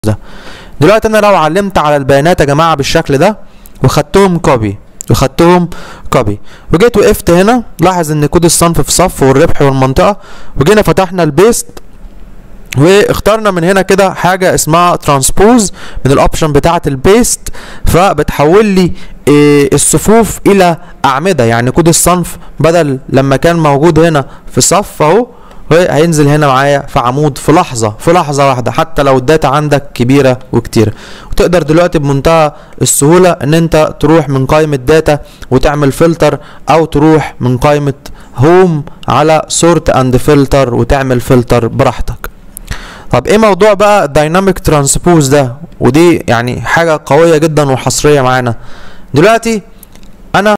ده دلوقتي انا لو علمت على البيانات يا جماعه بالشكل ده وخدتهم كوبي وخدتهم كوبي وجيت وقفت هنا لاحظ ان كود الصنف في صف والربح والمنطقه وجينا فتحنا البيست واخترنا من هنا كده حاجه اسمها ترانسبوز من الاوبشن بتاعه البيست فبتحول لي إيه الصفوف الى اعمده يعني كود الصنف بدل لما كان موجود هنا في صف اهو هينزل هنا معايا في عمود في لحظه في لحظه واحده حتى لو الداتا عندك كبيره وكتيره وتقدر دلوقتي بمنتهى السهوله ان انت تروح من قائمه داتا وتعمل فلتر او تروح من قائمه هوم على سورت اند فلتر وتعمل فلتر براحتك طب ايه موضوع بقى الدايناميك ترانسبوز ده ودي يعني حاجه قويه جدا وحصريه معانا دلوقتي انا